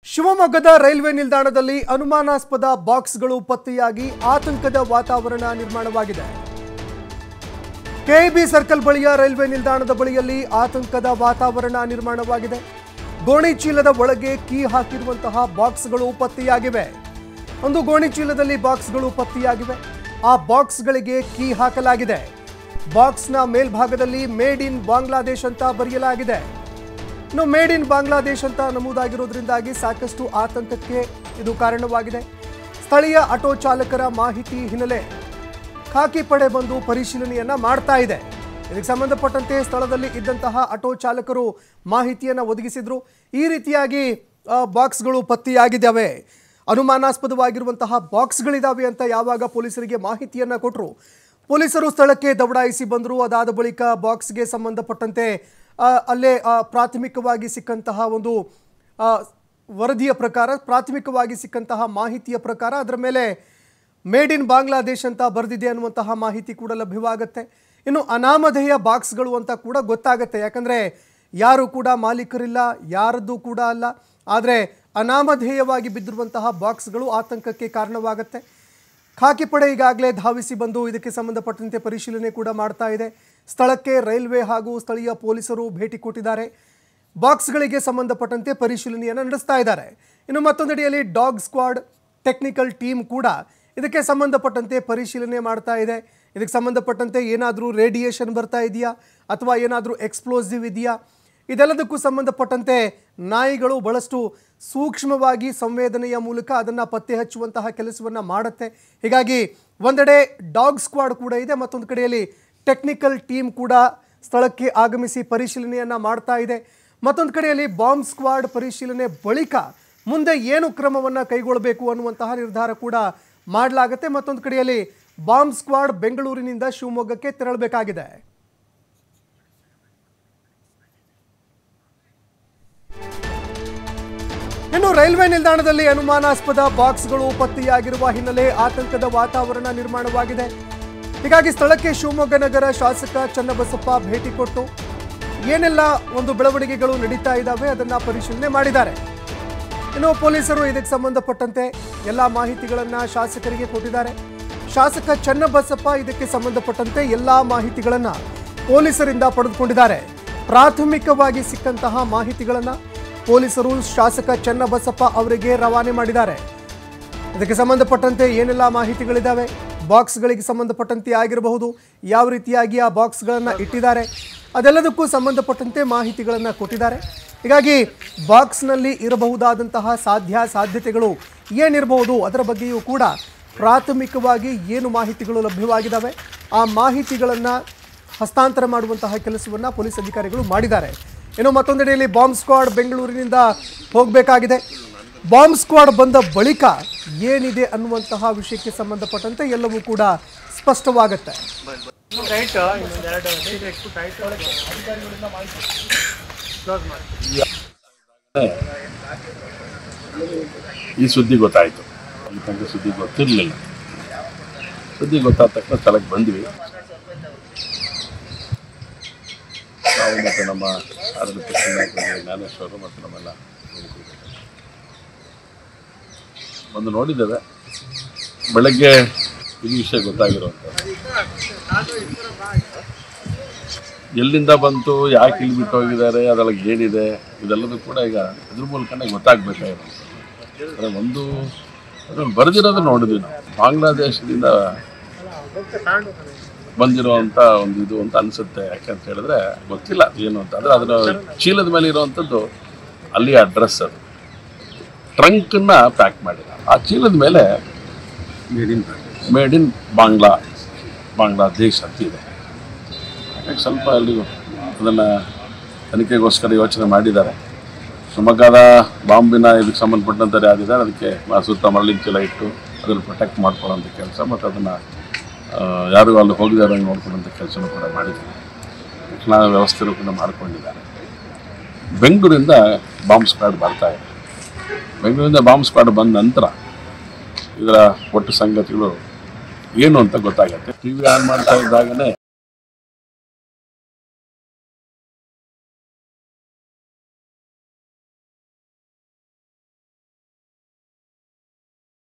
ಶಿವಮೊಗ್ಗದ ರೈಲ್ವೆ ನಿಲ್ದಾಣದಲ್ಲಿ ಅನುಮಾನಾಸ್ಪದ ಬಾಕ್ಸ್ಗಳು ಪತ್ತೆಯಾಗಿ ಆತಂಕದ ವಾತಾವರಣ ನಿರ್ಮಾಣವಾಗಿದೆ ಕೆಇಬಿ ಸರ್ಕಲ್ ಬಳಿಯ ರೈಲ್ವೆ ನಿಲ್ದಾಣದ ಬಳಿಯಲ್ಲಿ ಆತಂಕದ ವಾತಾವರಣ ನಿರ್ಮಾಣವಾಗಿದೆ ಗೋಣಿ ಚೀಲದ ಒಳಗೆ ಕೀ ಹಾಕಿರುವಂತಹ ಬಾಕ್ಸ್ಗಳು ಪತ್ತೆಯಾಗಿವೆ ಒಂದು ಗೋಣಿ ಚೀಲದಲ್ಲಿ ಬಾಕ್ಸ್ಗಳು ಪತ್ತೆಯಾಗಿವೆ ಆ ಬಾಕ್ಸ್ಗಳಿಗೆ ಕೀ ಹಾಕಲಾಗಿದೆ ಬಾಕ್ಸ್ನ ಮೇಲ್ಭಾಗದಲ್ಲಿ ಮೇಡ್ ಇನ್ ಬಾಂಗ್ಲಾದೇಶ್ ಅಂತ ಬರೆಯಲಾಗಿದೆ ಇನ್ನು ಮೇಡ್ ಇನ್ ಬಾಂಗ್ಲಾದೇಶ್ ಅಂತ ನಮೂದಾಗಿರೋದ್ರಿಂದಾಗಿ ಸಾಕಷ್ಟು ಆತಂಕಕ್ಕೆ ಇದು ಕಾರಣವಾಗಿದೆ ಸ್ಥಳೀಯ ಆಟೋ ಚಾಲಕರ ಮಾಹಿತಿ ಹಿನ್ನೆಲೆ ಖಾಕಿ ಪಡೆ ಬಂದು ಪರಿಶೀಲನೆಯನ್ನ ಮಾಡ್ತಾ ಇದೆ ಇದಕ್ಕೆ ಸಂಬಂಧಪಟ್ಟಂತೆ ಸ್ಥಳದಲ್ಲಿ ಇದ್ದಂತಹ ಆಟೋ ಚಾಲಕರು ಮಾಹಿತಿಯನ್ನು ಒದಗಿಸಿದ್ರು ಈ ರೀತಿಯಾಗಿ ಆ, ಬಾಕ್ಸ್ಗಳು ಪತ್ತೆಯಾಗಿದ್ದಾವೆ ಅನುಮಾನಾಸ್ಪದವಾಗಿರುವಂತಹ ಬಾಕ್ಸ್ಗಳಿದಾವೆ ಅಂತ ಯಾವಾಗ ಪೊಲೀಸರಿಗೆ ಮಾಹಿತಿಯನ್ನ ಕೊಟ್ಟರು ಪೊಲೀಸರು ಸ್ಥಳಕ್ಕೆ ದೌಡಾಯಿಸಿ ಬಂದರು ಅದಾದ ಬಳಿಕ ಬಾಕ್ಸ್ಗೆ ಸಂಬಂಧಪಟ್ಟಂತೆ ಆ, ಅಲ್ಲೇ ಆ, ಪ್ರಾಥಮಿಕವಾಗಿ ಸಿಕ್ಕಂತಹ ಒಂದು ಆ, ವರದಿಯ ಪ್ರಕಾರ ಪ್ರಾಥಮಿಕವಾಗಿ ಸಿಕ್ಕಂತಹ ಮಾಹಿತಿಯ ಪ್ರಕಾರ ಅದರ ಮೇಲೆ ಮೇಡ್ ಇನ್ ಬಾಂಗ್ಲಾದೇಶ್ ಅಂತ ಬರೆದಿದೆ ಅನ್ನುವಂತಹ ಮಾಹಿತಿ ಕೂಡ ಲಭ್ಯವಾಗುತ್ತೆ ಇನ್ನು ಅನಾಮಧೇಯ ಬಾಕ್ಸ್ಗಳು ಅಂತ ಕೂಡ ಗೊತ್ತಾಗುತ್ತೆ ಯಾಕಂದರೆ ಯಾರು ಕೂಡ ಮಾಲೀಕರಿಲ್ಲ ಯಾರದ್ದು ಕೂಡ ಅಲ್ಲ ಆದರೆ ಅನಾಮಧೇಯವಾಗಿ ಬಿದ್ದಿರುವಂತಹ ಬಾಕ್ಸ್ಗಳು ಆತಂಕಕ್ಕೆ ಕಾರಣವಾಗುತ್ತೆ ಖಾಕಿ ಪಡೆ ಈಗಾಗಲೇ ಧಾವಿಸಿ ಬಂದು ಇದಕ್ಕೆ ಸಂಬಂಧಪಟ್ಟಂತೆ ಪರಿಶೀಲನೆ ಕೂಡ ಮಾಡ್ತಾ ಇದೆ ಸ್ಥಳಕ್ಕೆ ರೈಲ್ವೆ ಹಾಗೂ ಸ್ಥಳೀಯ ಪೊಲೀಸರು ಭೇಟಿ ಕೊಟ್ಟಿದ್ದಾರೆ ಬಾಕ್ಸ್ಗಳಿಗೆ ಸಂಬಂಧಪಟ್ಟಂತೆ ಪರಿಶೀಲನೆಯನ್ನು ನಡೆಸ್ತಾ ಇದ್ದಾರೆ ಇನ್ನು ಮತ್ತೊಂದೆಡೆಯಲ್ಲಿ ಡಾಗ್ ಸ್ಕ್ವಾಡ್ ಟೆಕ್ನಿಕಲ್ ಟೀಮ್ ಕೂಡ ಇದಕ್ಕೆ ಸಂಬಂಧಪಟ್ಟಂತೆ ಪರಿಶೀಲನೆ ಮಾಡ್ತಾ ಇದೆ ಇದಕ್ಕೆ ಸಂಬಂಧಪಟ್ಟಂತೆ ಏನಾದರೂ ರೇಡಿಯೇಷನ್ ಬರ್ತಾ ಇದೆಯಾ ಅಥವಾ ಏನಾದರೂ ಎಕ್ಸ್ಪ್ಲೋಸಿವ್ ಇದೆಯಾ ಇದೆಲ್ಲದಕ್ಕೂ ಸಂಬಂಧಪಟ್ಟಂತೆ ನಾಯಿಗಳು ಬಹಳಷ್ಟು ಸೂಕ್ಷ್ಮವಾಗಿ ಸಂವೇದನೆಯ ಮೂಲಕ ಅದನ್ನು ಪತ್ತೆ ಹಚ್ಚುವಂತಹ ಕೆಲಸವನ್ನು ಮಾಡುತ್ತೆ ಹೀಗಾಗಿ ಒಂದೆಡೆ ಡಾಗ್ ಸ್ಕ್ವಾಡ್ ಕೂಡ ಇದೆ ಮತ್ತೊಂದು ಕಡೆಯಲ್ಲಿ ಟೆಕ್ನಿಕಲ್ ಟೀಮ್ ಕೂಡ ಸ್ಥಳಕ್ಕೆ ಆಗಮಿಸಿ ಪರಿಶೀಲನೆಯನ್ನು ಮಾಡ್ತಾ ಇದೆ ಮತ್ತೊಂದು ಕಡೆಯಲ್ಲಿ ಬಾಂಬ್ ಸ್ಕ್ವಾಡ್ ಪರಿಶೀಲನೆ ಬಳಿಕ ಮುಂದೆ ಏನು ಕ್ರಮವನ್ನು ಕೈಗೊಳ್ಳಬೇಕು ಅನ್ನುವಂತಹ ನಿರ್ಧಾರ ಕೂಡ ಮಾಡಲಾಗುತ್ತೆ ಮತ್ತೊಂದು ಕಡೆಯಲ್ಲಿ ಬಾಂಬ್ ಸ್ಕ್ವಾಡ್ ಬೆಂಗಳೂರಿನಿಂದ ಶಿವಮೊಗ್ಗಕ್ಕೆ ತೆರಳಬೇಕಾಗಿದೆ ಇನ್ನು ರೈಲ್ವೆ ನಿಲ್ದಾಣದಲ್ಲಿ ಅನುಮಾನಾಸ್ಪದ ಬಾಕ್ಸ್ಗಳು ಪತ್ತೆಯಾಗಿರುವ ಹಿನ್ನೆಲೆ ಆತಂಕದ ವಾತಾವರಣ ನಿರ್ಮಾಣವಾಗಿದೆ ಹೀಗಾಗಿ ಸ್ಥಳಕ್ಕೆ ಶಿವಮೊಗ್ಗ ನಗರ ಶಾಸಕ ಚನ್ನಬಸಪ್ಪ ಭೇಟಿ ಕೊಟ್ಟು ಏನೆಲ್ಲ ಒಂದು ಬೆಳವಣಿಗೆಗಳು ನಡೀತಾ ಇದ್ದಾವೆ ಅದನ್ನ ಪರಿಶೀಲನೆ ಮಾಡಿದ್ದಾರೆ ಇನ್ನು ಪೊಲೀಸರು ಇದಕ್ಕೆ ಸಂಬಂಧಪಟ್ಟಂತೆ ಎಲ್ಲ ಮಾಹಿತಿಗಳನ್ನ ಶಾಸಕರಿಗೆ ಕೊಟ್ಟಿದ್ದಾರೆ ಶಾಸಕ ಚನ್ನಬಸಪ್ಪ ಇದಕ್ಕೆ ಸಂಬಂಧಪಟ್ಟಂತೆ ಎಲ್ಲ ಮಾಹಿತಿಗಳನ್ನ ಪೊಲೀಸರಿಂದ ಪಡೆದುಕೊಂಡಿದ್ದಾರೆ ಪ್ರಾಥಮಿಕವಾಗಿ ಸಿಕ್ಕಂತಹ ಮಾಹಿತಿಗಳನ್ನ ಪೊಲೀಸರು ಶಾಸಕ ಚನ್ನಬಸಪ್ಪ ಅವರಿಗೆ ರವಾನೆ ಮಾಡಿದ್ದಾರೆ ಇದಕ್ಕೆ ಸಂಬಂಧಪಟ್ಟಂತೆ ಏನೆಲ್ಲ ಮಾಹಿತಿಗಳಿದ್ದಾವೆ ಬಾಕ್ಸ್ಗಳಿಗೆ ಸಂಬಂಧಪಟ್ಟಂತೆ ಆಗಿರಬಹುದು ಯಾವ ರೀತಿಯಾಗಿ ಆ ಬಾಕ್ಸ್ಗಳನ್ನು ಇಟ್ಟಿದ್ದಾರೆ ಅದೆಲ್ಲದಕ್ಕೂ ಸಂಬಂಧಪಟ್ಟಂತೆ ಮಾಹಿತಿಗಳನ್ನು ಕೊಟ್ಟಿದ್ದಾರೆ ಹೀಗಾಗಿ ಬಾಕ್ಸ್ನಲ್ಲಿ ಇರಬಹುದಾದಂತಹ ಸಾಧ್ಯ ಸಾಧ್ಯತೆಗಳು ಏನಿರಬಹುದು ಅದರ ಬಗ್ಗೆಯೂ ಕೂಡ ಪ್ರಾಥಮಿಕವಾಗಿ ಏನು ಮಾಹಿತಿಗಳು ಲಭ್ಯವಾಗಿದ್ದಾವೆ ಆ ಮಾಹಿತಿಗಳನ್ನು ಹಸ್ತಾಂತರ ಮಾಡುವಂತಹ ಕೆಲಸವನ್ನು ಪೊಲೀಸ್ ಅಧಿಕಾರಿಗಳು ಮಾಡಿದ್ದಾರೆ ಇನ್ನು ಮತ್ತೊಂದೆಡೆಯಲ್ಲಿ ಬಾಂಬ್ ಸ್ಕ್ವಾಡ್ ಬೆಂಗಳೂರಿನಿಂದ ಹೋಗಬೇಕಾಗಿದೆ ಬಾಂಬ್ ಸ್ಕ್ವಾಡ್ ಬಂದ ಬಳಿಕ ಏನಿದೆ ಅನ್ನುವಂತಹ ವಿಷಯಕ್ಕೆ ಸಂಬಂಧಪಟ್ಟಂತೆ ಎಲ್ಲವೂ ಕೂಡ ಸ್ಪಷ್ಟವಾಗುತ್ತೆ ಟೈಟ್ ಇನ್ನೊಂದು ಎರಡು ಸೀಟ್ ಇಟ್ಟು ಟೈಟ್ ಅಧಿಕಾರಿಗಳಿಂದ ಮಾಹಿತಿ ಕ್ಲೋಸ್ ಮಾಡಿ ಈ ಸುದ್ದಿ ಗೊತ್ತಾಯಿತು ಈ ತನಕ ಸುದ್ದಿ ಗೊತ್ತಿರಲಿಲ್ಲ ಸುದ್ದಿ ಗೊತ್ತಾದ ತಕ್ಷಣ ಸ್ಥಳಕ್ಕೆ ಬಂದ್ವಿ ನಾವು ಮತ್ತು ನಮ್ಮ ಆಡಳಿತ ನಾಯಕರು ಜ್ಞಾನೇಶ್ವರು ಮತ್ತು ನಮ್ಮೆಲ್ಲ ಪ್ರಮುಖರು. ಬಂದು ನೋಡಿದ್ದೇವೆ ಬೆಳಗ್ಗೆ ಈ ವಿಷಯ ಗೊತ್ತಾಗಿರುವಂಥದ್ದು ಎಲ್ಲಿಂದ ಬಂತು ಯಾಕೆ ಇಲ್ಲಿ ಬಿಟ್ಟು ಹೋಗಿದ್ದಾರೆ ಅದರೊಳಗೆ ಏನಿದೆ ಇದೆಲ್ಲದೂ ಕೂಡ ಈಗ ಇದ್ರ ಮೂಲಕನೇ ಗೊತ್ತಾಗಬೇಕಾಗಿರೋದು ಅಂದರೆ ಒಂದು ಅದ್ರಲ್ಲಿ ಬರೆದಿರೋದು ನೋಡಿದ್ವಿ ನಾವು ಬಾಂಗ್ಲಾದೇಶದಿಂದ ಬಂದಿರುವಂಥ ಒಂದು ಇದು ಅಂತ ಅನಿಸುತ್ತೆ ಯಾಕೆಂತ ಹೇಳಿದ್ರೆ ಗೊತ್ತಿಲ್ಲ ಏನು ಅಂತ ಅಂದರೆ ಅದರ ಚೀಲದ ಮೇಲೆ ಇರುವಂಥದ್ದು ಅಲ್ಲಿ ಅಡ್ರೆಸ್ ಅದು ಟ್ರಂಕನ್ನ ಪ್ಯಾಕ್ ಮಾಡಿದ ಆ ಚೀಲದ ಮೇಲೆ ಮೇಡ್ ಇನ್ ಬಾಂಗ್ಲಾ ಬಾಂಗ್ಲಾದೇಶ್ ಅಂತ ಇದೆ ಹಾಗಾಗಿ ಸ್ವಲ್ಪ ಅಲ್ಲಿ ಅದನ್ನು ತನಿಖೆಗೋಸ್ಕರ ಯೋಚನೆ ಮಾಡಿದ್ದಾರೆ ಶಿವಮೊಗ್ಗದ ಬಾಂಬಿನ ಇದಕ್ಕೆ ಸಂಬಂಧಪಟ್ಟಂತೆ ಯಾರಿದ್ದಾರೆ ಅದಕ್ಕೆ ಮ- ಸುತ್ತ ಮರಳಿನ ಚೀಲ ಇಟ್ಟು ಅದನ್ನು ಪ್ರೊಟೆಕ್ಟ್ ಮಾಡ್ಕೊಳ್ಳೋಂಥ ಕೆಲಸ ಮತ್ತು ಅದನ್ನು ಯಾರು ಅಲ್ಲಿ ಹೋಗಿದ್ದಾರೆ ನೋಡ್ಕೊಳ್ಳೋಂಥ ಕೆಲಸನೂ ಕೂಡ ಮಾಡಿದ್ದಾರೆ ರಕ್ಷಣಾ ವ್ಯವಸ್ಥೆನೂ ಕೂಡ ಮಾಡಿಕೊಂಡಿದ್ದಾರೆ ಬೆಂಗಳೂರಿಂದ ಬಾಂಬ್ ಸ್ಕ್ವಾಡ್ ಬರ್ತಾ ಇದೆ ಬೆಂಗಳೂರಿಂದ ಬಾಂಬ್ ಸ್ಕ್ವಾಡ್ ಬಂದ ನಂತರ ಇದರ ಒಟ್ಟು ಸಂಗತಿಗಳು ಏನು ಅಂತ ಗೊತ್ತಾಗುತ್ತೆ ಟಿ ವಿ ಆನ್ ಮಾಡ್ತಾ ಇದ್ದಾಗಲೇ